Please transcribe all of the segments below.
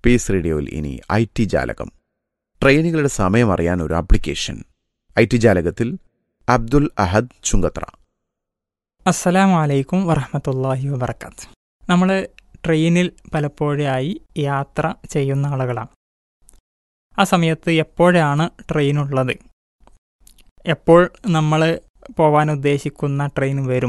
Piece റേഡിയോയിൽ ഇനി I T ജാലകം ട്രെയിനുകളുടെ സമയം അറിയാൻ ഒരു ആപ്ലിക്കേഷൻ ഐ ടി ജാലകത്തിൽ അബ്ദുൽ അഹദ് ചുങ്കത്ര അസ്സലാമു അലൈക്കും വറഹമത്തല്ലാഹി വബർക്കാത്ത് നമ്മൾ ട്രെയിനിൽ പലപ്പോഴായി യാത്ര ചെയ്യുന്ന ആളുകളാണ് ആ സമയത്ത് എപ്പോഴാണ് ട്രെയിൻ ഉള്ളത് എപ്പോൾ നമ്മൾ പോവാൻ ഉദ്ദേശിക്കുന്ന ട്രെയിൻ വരും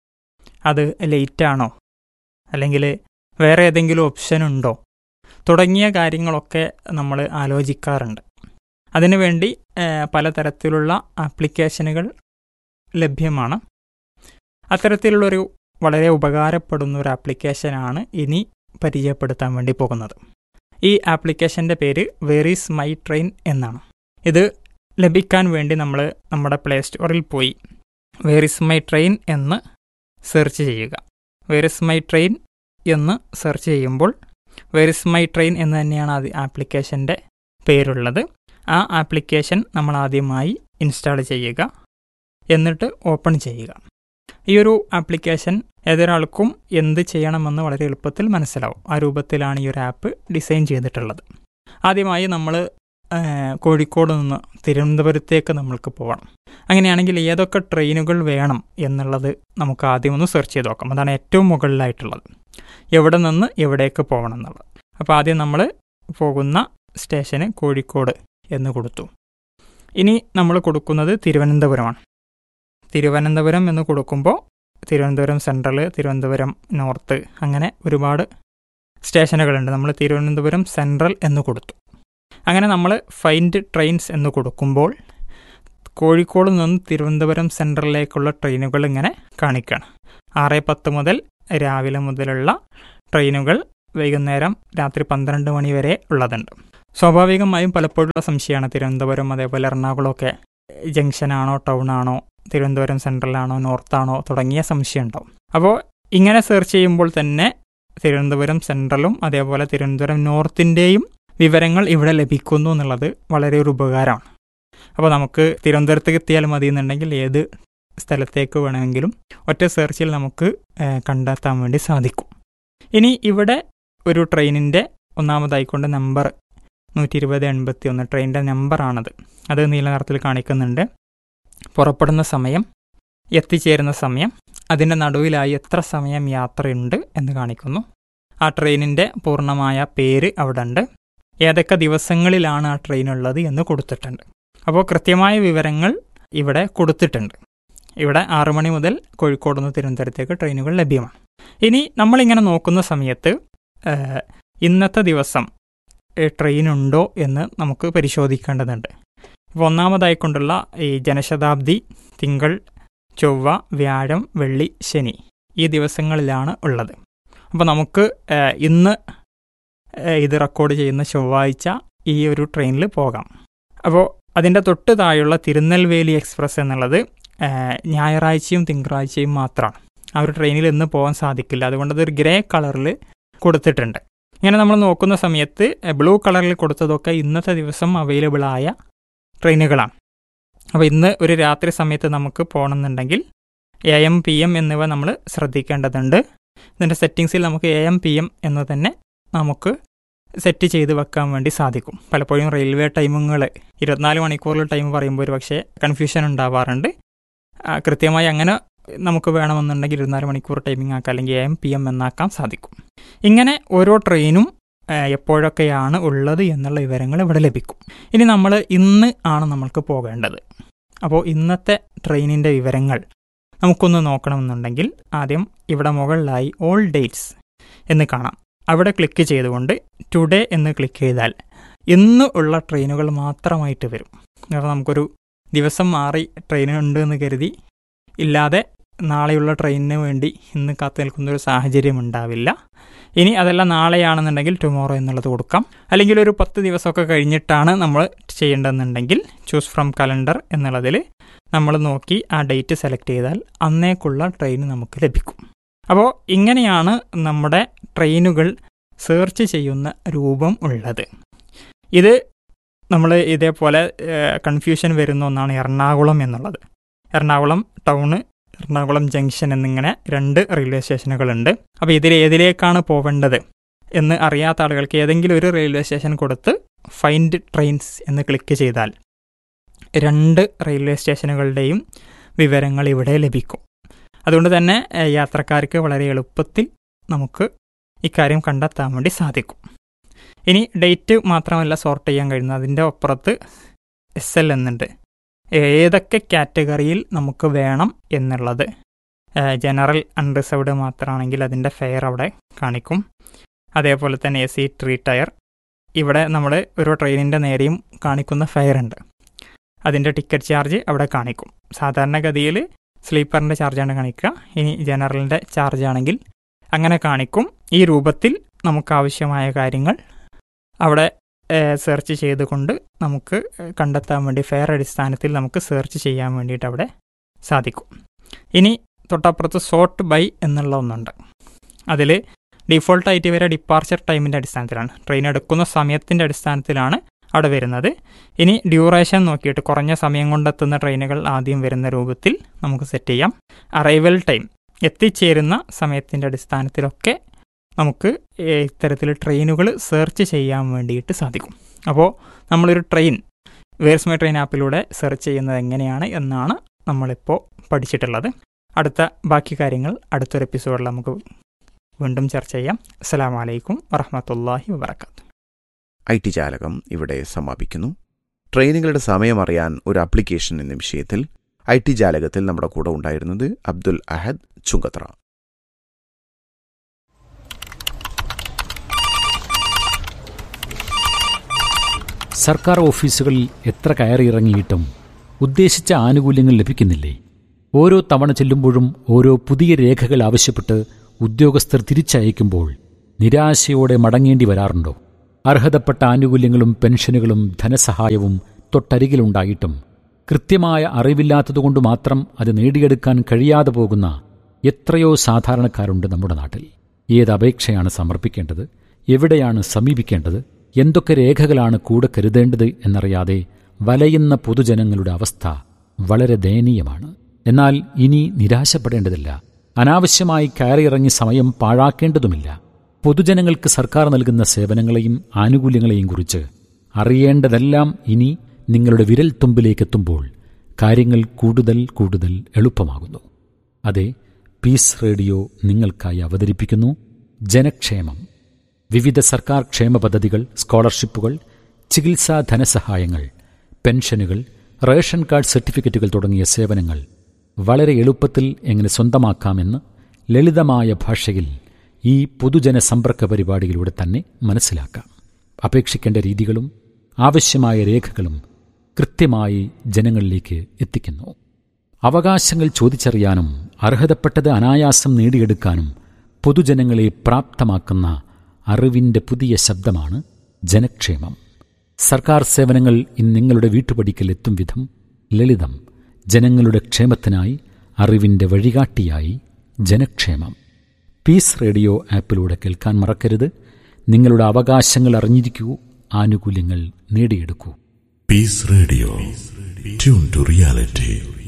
അത് ലേറ്റാണോ അല്ലെങ്കിൽ വേറെ ഏതെങ്കിലും ഓപ്ഷൻ ഉണ്ടോ തുടങ്ങിയ കാര്യങ്ങളൊക്കെ നമ്മൾ ആലോചിക്കാറുണ്ട് അതിനുവേണ്ടി ഏഹ്, പലതരത്തിലുള്ള ആപ്ലിക്കേഷനുകൾ ലഭ്യമാണ് അത്തരത്തിലുള്ളൊരു വളരെ ഉപകാരപ്പെടുന്ന ഒരു ആപ്ലിക്കേഷനാണ് ഇനി പരിചയപ്പെടുത്താൻ വേണ്ടി പോകുന്നത് ഈ ആപ്ലിക്കേഷൻ്റെ പേര് വെറീസ് മൈ ട്രെയിൻ എന്നാണ് ഇത് ലഭിക്കാൻ വേണ്ടി നമ്മൾ നമ്മുടെ പ്ലേ സ്റ്റോറിൽ പോയി വെറിസ് മൈ ട്രെയിൻ എന്ന് സെർച്ച് ചെയ്യുക വെറിസ് മൈ ട്രെയിൻ എന്ന് സെർച്ച് ചെയ്യുമ്പോൾ വെറിസ് മൈ ട്രെയിൻ എന്ന് തന്നെയാണ് അത് ആപ്ലിക്കേഷൻ്റെ പേരുള്ളത് ആ ആപ്ലിക്കേഷൻ നമ്മൾ ആദ്യമായി ഇൻസ്റ്റാൾ ചെയ്യുക എന്നിട്ട് ഓപ്പൺ ചെയ്യുക ഈ ഒരു ആപ്ലിക്കേഷൻ ഏതൊരാൾക്കും എന്ത് ചെയ്യണമെന്ന് വളരെ എളുപ്പത്തിൽ മനസ്സിലാവും ആ രൂപത്തിലാണ് ഈ ഒരു ആപ്പ് ഡിസൈൻ ചെയ്തിട്ടുള്ളത് ആദ്യമായി നമ്മൾ കോഴിക്കോട് നിന്ന് തിരുവനന്തപുരത്തേക്ക് നമ്മൾക്ക് പോകണം അങ്ങനെയാണെങ്കിൽ ഏതൊക്കെ ട്രെയിനുകൾ വേണം എന്നുള്ളത് നമുക്ക് ആദ്യം ഒന്ന് സെർച്ച് ചെയ്ത് നോക്കാം അതാണ് ഏറ്റവും മുകളിലായിട്ടുള്ളത് എവിടെ നിന്ന് എവിടേക്ക് പോകണം എന്നുള്ളത് അപ്പോൾ ആദ്യം നമ്മൾ പോകുന്ന സ്റ്റേഷന് കോഴിക്കോട് എന്ന് കൊടുത്തു ഇനി നമ്മൾ കൊടുക്കുന്നത് തിരുവനന്തപുരമാണ് തിരുവനന്തപുരം എന്ന് കൊടുക്കുമ്പോൾ തിരുവനന്തപുരം സെൻട്രൽ തിരുവനന്തപുരം നോർത്ത് അങ്ങനെ ഒരുപാട് സ്റ്റേഷനുകളുണ്ട് നമ്മൾ തിരുവനന്തപുരം സെൻട്രൽ എന്ന് കൊടുത്തു അങ്ങനെ നമ്മൾ ഫൈൻഡ് ട്രെയിൻസ് എന്ന് കൊടുക്കുമ്പോൾ കോഴിക്കോട് നിന്ന് തിരുവനന്തപുരം സെൻട്രലിലേക്കുള്ള ട്രെയിനുകൾ ഇങ്ങനെ കാണിക്കുകയാണ് ആറ് പത്ത് മുതൽ രാവിലെ മുതലുള്ള ട്രെയിനുകൾ വൈകുന്നേരം രാത്രി പന്ത്രണ്ട് മണി വരെ ഉള്ളതുണ്ട് സ്വാഭാവികമായും പലപ്പോഴുള്ള സംശയമാണ് തിരുവനന്തപുരം അതേപോലെ എറണാകുളമൊക്കെ ജംഗ്ഷനാണോ ടൗൺ ആണോ തിരുവനന്തപുരം സെൻട്രലാണോ നോർത്താണോ തുടങ്ങിയ സംശയം ഉണ്ടാവും അപ്പോൾ ഇങ്ങനെ സെർച്ച് ചെയ്യുമ്പോൾ തന്നെ തിരുവനന്തപുരം സെൻട്രലും അതേപോലെ തിരുവനന്തപുരം നോർത്തിൻ്റെയും വിവരങ്ങൾ ഇവിടെ ലഭിക്കുന്നു എന്നുള്ളത് വളരെ ഒരു ഉപകാരമാണ് അപ്പോൾ നമുക്ക് തിരുവനന്തപുരത്തേക്ക് എത്തിയാൽ മതി എന്നുണ്ടെങ്കിൽ ഏത് സ്ഥലത്തേക്ക് വേണമെങ്കിലും ഒറ്റ സെർച്ചിൽ നമുക്ക് ഏഹ്, കണ്ടെത്താൻ വേണ്ടി സാധിക്കും ഇനി ഇവിടെ ഒരു ട്രെയിനിൻ്റെ ഒന്നാമതായിക്കൊണ്ട് നമ്പർ നൂറ്റി ഇരുപത് എൺപത്തി ഒന്ന് ട്രെയിനിൻ്റെ നമ്പറാണത് അത് നീല നിറത്തിൽ കാണിക്കുന്നുണ്ട് പുറപ്പെടുന്ന സമയം എത്തിച്ചേരുന്ന സമയം അതിൻ്റെ നടുവിലായി എത്ര സമയം യാത്രയുണ്ട് എന്ന് കാണിക്കുന്നു ആ ട്രെയിനിൻ്റെ പൂർണ്ണമായ പേര് അവിടെ ഉണ്ട് ഏതൊക്കെ ദിവസങ്ങളിലാണ് ആ ട്രെയിൻ ഉള്ളത് എന്ന് കൊടുത്തിട്ടുണ്ട് അപ്പോൾ കൃത്യമായ വിവരങ്ങൾ ഇവിടെ കൊടുത്തിട്ടുണ്ട് ഇവിടെ ആറു മണി മുതൽ കോഴിക്കോട് നിന്ന് തിരുവനന്തപുരത്തേക്ക് ട്രെയിനുകൾ ലഭ്യമാണ് ഇനി നമ്മളിങ്ങനെ നോക്കുന്ന സമയത്ത് ഏഹ്, ഇന്നത്തെ ദിവസം ഏഹ്, ട്രെയിൻ ഉണ്ടോ എന്ന് നമുക്ക് പരിശോധിക്കേണ്ടതുണ്ട് ഇപ്പോൾ ഒന്നാമതായിക്കൊണ്ടുള്ള ഈ ജനശതാബ്ദി തിങ്കൾ ചൊവ്വ വ്യാഴം വെള്ളി ശനി ഈ ദിവസങ്ങളിലാണ് ഉള്ളത് അപ്പോൾ നമുക്ക് ഏഹ്, ഇന്ന് ഏഹ്, ഇത് റെക്കോർഡ് ചെയ്യുന്ന ചൊവ്വാഴ്ച ഈ ഒരു ട്രെയിനിൽ പോകാം അപ്പോൾ അതിൻ്റെ തൊട്ട് താഴെയുള്ള തിരുനെൽവേലി എക്സ്പ്രസ് എന്നുള്ളത് ഏഹ്, ഞായറാഴ്ചയും തിങ്കളാഴ്ചയും മാത്രമാണ് ആ ഒരു ട്രെയിനിൽ ഇന്ന് പോകാൻ സാധിക്കില്ല അതുകൊണ്ട് അതൊരു ഗ്രേ കളറിൽ കൊടുത്തിട്ടുണ്ട് ഇങ്ങനെ നമ്മൾ നോക്കുന്ന സമയത്ത് ബ്ലൂ കളറിൽ കൊടുത്തതൊക്കെ ഇന്നത്തെ ദിവസം അവൈലബിൾ ആയ ട്രെയിനുകളാണ് അപ്പോൾ ഇന്ന് ഒരു രാത്രി സമയത്ത് നമുക്ക് പോകണമെന്നുണ്ടെങ്കിൽ എ എം പി എം എന്നിവ നമ്മൾ ശ്രദ്ധിക്കേണ്ടതുണ്ട് ഇതിൻ്റെ സെറ്റിങ്സിൽ നമുക്ക് എ എം പി എം എന്ന് തന്നെ നമുക്ക് സെറ്റ് ചെയ്ത് വെക്കാൻ വേണ്ടി സാധിക്കും പലപ്പോഴും റെയിൽവേ ടൈമുകൾ ഇരുപത്തിനാല് മണിക്കൂറിൽ ടൈം പറയുമ്പോൾ ഒരു പക്ഷേ കൺഫ്യൂഷൻ ഉണ്ടാവാറുണ്ട് ആ, കൃത്യമായി അങ്ങനെ നമുക്ക് വേണമെന്നുണ്ടെങ്കിൽ ഇരുപത്തിനാല് മണിക്കൂർ ടൈമിംഗ് ആക്കാം അല്ലെങ്കിൽ എ എം പി എം എന്നാക്കാൻ സാധിക്കും ഇങ്ങനെ ഓരോ ട്രെയിനും ആ, എപ്പോഴൊക്കെയാണ് ഉള്ളത് എന്നുള്ള വിവരങ്ങൾ ഇവിടെ ലഭിക്കും ഇനി നമ്മൾ ഇന്ന് ആണ് നമ്മൾക്ക് പോകേണ്ടത് അപ്പോൾ ഇന്നത്തെ ട്രെയിനിൻ്റെ വിവരങ്ങൾ നമുക്കൊന്ന് നോക്കണമെന്നുണ്ടെങ്കിൽ ആദ്യം ഇവിടെ മുകളിലായി ഓൾ ഡേറ്റ്സ് എന്ന് കാണാം അവിടെ ക്ലിക്ക് ചെയ്തുകൊണ്ട് ടുഡേ എന്ന് ക്ലിക്ക് ചെയ്താൽ ഇന്ന് ഉള്ള ട്രെയിനുകൾ മാത്രമായിട്ട് വരും കാരണം നമുക്കൊരു ദിവസം മാറി ട്രെയിൻ ഉണ്ട് എന്ന് കരുതി ഇല്ലാതെ നാളെയുള്ള ട്രെയിനിന് വേണ്ടി ഇന്ന് കാത്തു നിൽക്കുന്ന ഒരു സാഹചര്യം ഉണ്ടാവില്ല ഇനി അതല്ല നാളെയാണെന്നുണ്ടെങ്കിൽ ടുമോറോ എന്നുള്ളത് കൊടുക്കാം അല്ലെങ്കിൽ ഒരു പത്ത് ദിവസമൊക്കെ കഴിഞ്ഞിട്ടാണ് നമ്മൾ ചെയ്യേണ്ടതെന്നുണ്ടെങ്കിൽ ചൂസ് ഫ്രം കലണ്ടർ എന്നുള്ളതിൽ നമ്മൾ നോക്കി ആ ഡേറ്റ് സെലക്ട് ചെയ്താൽ അന്നേക്കുള്ള ട്രെയിൻ നമുക്ക് ലഭിക്കും അപ്പോൾ ഇങ്ങനെയാണ് നമ്മുടെ ട്രെയിനുകൾ സെർച്ച് ചെയ്യുന്ന രൂപം ഉള്ളത് ഇത് നമ്മൾ ഇതേപോലെ കൺഫ്യൂഷൻ വരുന്ന ഒന്നാണ് എറണാകുളം എന്നുള്ളത് എറണാകുളം ടൗണ് എറണാകുളം ജംഗ്ഷൻ എന്നിങ്ങനെ രണ്ട് റെയിൽവേ സ്റ്റേഷനുകളുണ്ട് അപ്പോൾ ഇതിൽ ഏതിലേക്കാണ് പോവേണ്ടത് എന്ന് അറിയാത്ത ആളുകൾക്ക് ഏതെങ്കിലും ഒരു റെയിൽവേ സ്റ്റേഷൻ കൊടുത്ത് ഫൈൻഡ് ട്രെയിൻസ് എന്ന് ക്ലിക്ക് ചെയ്താൽ രണ്ട് റെയിൽവേ സ്റ്റേഷനുകളുടെയും വിവരങ്ങൾ ഇവിടെ ലഭിക്കും അതുകൊണ്ട് തന്നെ ഏഹ്, യാത്രക്കാർക്ക് വളരെ എളുപ്പത്തിൽ നമുക്ക് ഇക്കാര്യം കണ്ടെത്താൻ വേണ്ടി സാധിക്കും ഇനി ഡേറ്റ് മാത്രമല്ല സോർട്ട് ചെയ്യാൻ കഴിയുന്നത് അതിൻ്റെ അപ്പുറത്ത് എസ് എൽ എന്നുണ്ട് ഏതൊക്കെ കാറ്റഗറിയിൽ നമുക്ക് വേണം എന്നുള്ളത് ഏഹ്, ജനറൽ അൺറിസർവ്ഡ് മാത്രമാണെങ്കിൽ അതിൻ്റെ ഫെയർ അവിടെ കാണിക്കും അതേപോലെ തന്നെ എ സി ട്രീ ടയർ ഇവിടെ നമ്മൾ ഒരു ട്രെയിനിൻ്റെ നേരെയും കാണിക്കുന്ന ഫെയർ ഉണ്ട് അതിൻ്റെ ടിക്കറ്റ് ചാർജ് അവിടെ കാണിക്കും സാധാരണഗതിയിൽ സ്ലീപ്പറിൻ്റെ ചാർജാണ് കാണിക്കുക ഇനി ജനറലിൻ്റെ ചാർജ് ആണെങ്കിൽ അങ്ങനെ കാണിക്കും ഈ രൂപത്തിൽ നമുക്ക് ആവശ്യമായ കാര്യങ്ങൾ അവിടെ സെർച്ച് ചെയ്തുകൊണ്ട് നമുക്ക് ഏഹ്, കണ്ടെത്താൻ വേണ്ടി ഫെയർ അടിസ്ഥാനത്തിൽ നമുക്ക് സെർച്ച് ചെയ്യാൻ വേണ്ടിയിട്ട് അവിടെ സാധിക്കും ഇനി തൊട്ടപ്പുറത്ത് സോർട്ട് ബൈ എന്നുള്ള ഒന്നുണ്ട് അതിൽ ഡിഫോൾട്ടായിട്ട് വരെ ഡിപ്പാർച്ചർ ടൈമിൻ്റെ അടിസ്ഥാനത്തിലാണ് ട്രെയിൻ എടുക്കുന്ന സമയത്തിൻ്റെ അടിസ്ഥാനത്തിലാണ് അവിടെ വരുന്നത് ഇനി ഡ്യൂറേഷൻ നോക്കിയിട്ട് കുറഞ്ഞ സമയം കൊണ്ടെത്തുന്ന ട്രെയിനുകൾ ആദ്യം വരുന്ന രൂപത്തിൽ നമുക്ക് സെറ്റ് ചെയ്യാം അറൈവൽ ടൈം എത്തിച്ചേരുന്ന സമയത്തിൻ്റെ അടിസ്ഥാനത്തിലൊക്കെ നമുക്ക് ഏഹ്, ഇത്തരത്തിൽ ട്രെയിനുകൾ സെർച്ച് ചെയ്യാൻ വേണ്ടിയിട്ട് സാധിക്കും അപ്പോൾ നമ്മളൊരു ട്രെയിൻ വേഴ്സ് മൈ ട്രെയിൻ ആപ്പിലൂടെ സെർച്ച് ചെയ്യുന്നത് എങ്ങനെയാണ് എന്നാണ് നമ്മളിപ്പോൾ പഠിച്ചിട്ടുള്ളത് അടുത്ത ബാക്കി കാര്യങ്ങൾ അടുത്തൊരു എപ്പിസോഡിൽ നമുക്ക് വീണ്ടും ചർച്ച ചെയ്യാം അസ്സലാമു അലൈക്കും വറഹമത്തല്ലാഹി വബർക്കാത്തു ഐ ടി ജാലകം ഇവിടെ സമാപിക്കുന്നു ട്രെയിനുകളുടെ സമയം അറിയാൻ ഒരു ആപ്ലിക്കേഷൻ എന്ന വിഷയത്തിൽ ഐ ടി ജാലകത്തിൽ നമ്മുടെ കൂടെ ഉണ്ടായിരുന്നത് അബ്ദുൽ അഹദ് ചുങ്കത്ര സർക്കാർ ഓഫീസുകളിൽ എത്ര കയറിയിറങ്ങിയിട്ടും ഉദ്ദേശിച്ച ആനുകൂല്യങ്ങൾ ലഭിക്കുന്നില്ലേ ഓരോ തവണ ചെല്ലുമ്പോഴും ഓരോ പുതിയ രേഖകൾ ആവശ്യപ്പെട്ട് ഉദ്യോഗസ്ഥർ തിരിച്ചയക്കുമ്പോൾ നിരാശയോടെ മടങ്ങേണ്ടി വരാറുണ്ടോ അർഹതപ്പെട്ട ആനുകൂല്യങ്ങളും പെൻഷനുകളും ധനസഹായവും തൊട്ടരികിലുണ്ടായിട്ടും കൃത്യമായ അറിവില്ലാത്തതുകൊണ്ട് മാത്രം അത് നേടിയെടുക്കാൻ കഴിയാതെ പോകുന്ന എത്രയോ സാധാരണക്കാരുണ്ട് നമ്മുടെ നാട്ടിൽ ഏത് അപേക്ഷയാണ് സമർപ്പിക്കേണ്ടത് എവിടെയാണ് സമീപിക്കേണ്ടത് എന്തൊക്കെ രേഖകളാണ് കൂടെ കരുതേണ്ടത് എന്നറിയാതെ വലയുന്ന പൊതുജനങ്ങളുടെ അവസ്ഥ വളരെ ദയനീയമാണ് എന്നാൽ ഇനി നിരാശപ്പെടേണ്ടതില്ല അനാവശ്യമായി കയറിയിറങ്ങി സമയം പാഴാക്കേണ്ടതുമില്ല പൊതുജനങ്ങൾക്ക് സർക്കാർ നൽകുന്ന സേവനങ്ങളെയും ആനുകൂല്യങ്ങളെയും കുറിച്ച് അറിയേണ്ടതെല്ലാം ഇനി നിങ്ങളുടെ വിരൽത്തുമ്പിലേക്കെത്തുമ്പോൾ കാര്യങ്ങൾ കൂടുതൽ കൂടുതൽ എളുപ്പമാകുന്നു അതെ പീസ് റേഡിയോ നിങ്ങൾക്കായി അവതരിപ്പിക്കുന്നു ജനക്ഷേമം വിവിധ സർക്കാർ ക്ഷേമ പദ്ധതികൾ സ്കോളർഷിപ്പുകൾ ചികിത്സാ ധനസഹായങ്ങൾ പെൻഷനുകൾ റേഷൻ കാർഡ് സർട്ടിഫിക്കറ്റുകൾ തുടങ്ങിയ സേവനങ്ങൾ വളരെ എളുപ്പത്തിൽ എങ്ങനെ സ്വന്തമാക്കാമെന്ന് ലളിതമായ ഭാഷയിൽ ഈ പൊതുജന സമ്പർക്ക പരിപാടിയിലൂടെ തന്നെ മനസ്സിലാക്കാം അപേക്ഷിക്കേണ്ട രീതികളും ആവശ്യമായ രേഖകളും കൃത്യമായി ജനങ്ങളിലേക്ക് എത്തിക്കുന്നു അവകാശങ്ങൾ ചോദിച്ചറിയാനും അർഹതപ്പെട്ടത് അനായാസം നേടിയെടുക്കാനും പൊതുജനങ്ങളെ പ്രാപ്തമാക്കുന്ന അറിവിന്റെ പുതിയ ശബ്ദമാണ് ജനക്ഷേമം സർക്കാർ സേവനങ്ങൾ ഇന്ന് നിങ്ങളുടെ വീട്ടുപടിക്കൽ എത്തും വിധം ലളിതം ജനങ്ങളുടെ ക്ഷേമത്തിനായി അറിവിന്റെ വഴികാട്ടിയായി ജനക്ഷേമം പീസ് റേഡിയോ ആപ്പിലൂടെ കേൾക്കാൻ മറക്കരുത് നിങ്ങളുടെ അവകാശങ്ങൾ അറിഞ്ഞിരിക്കൂ ആനുകൂല്യങ്ങൾ നേടിയെടുക്കൂ Peace Radio. Tune to reality.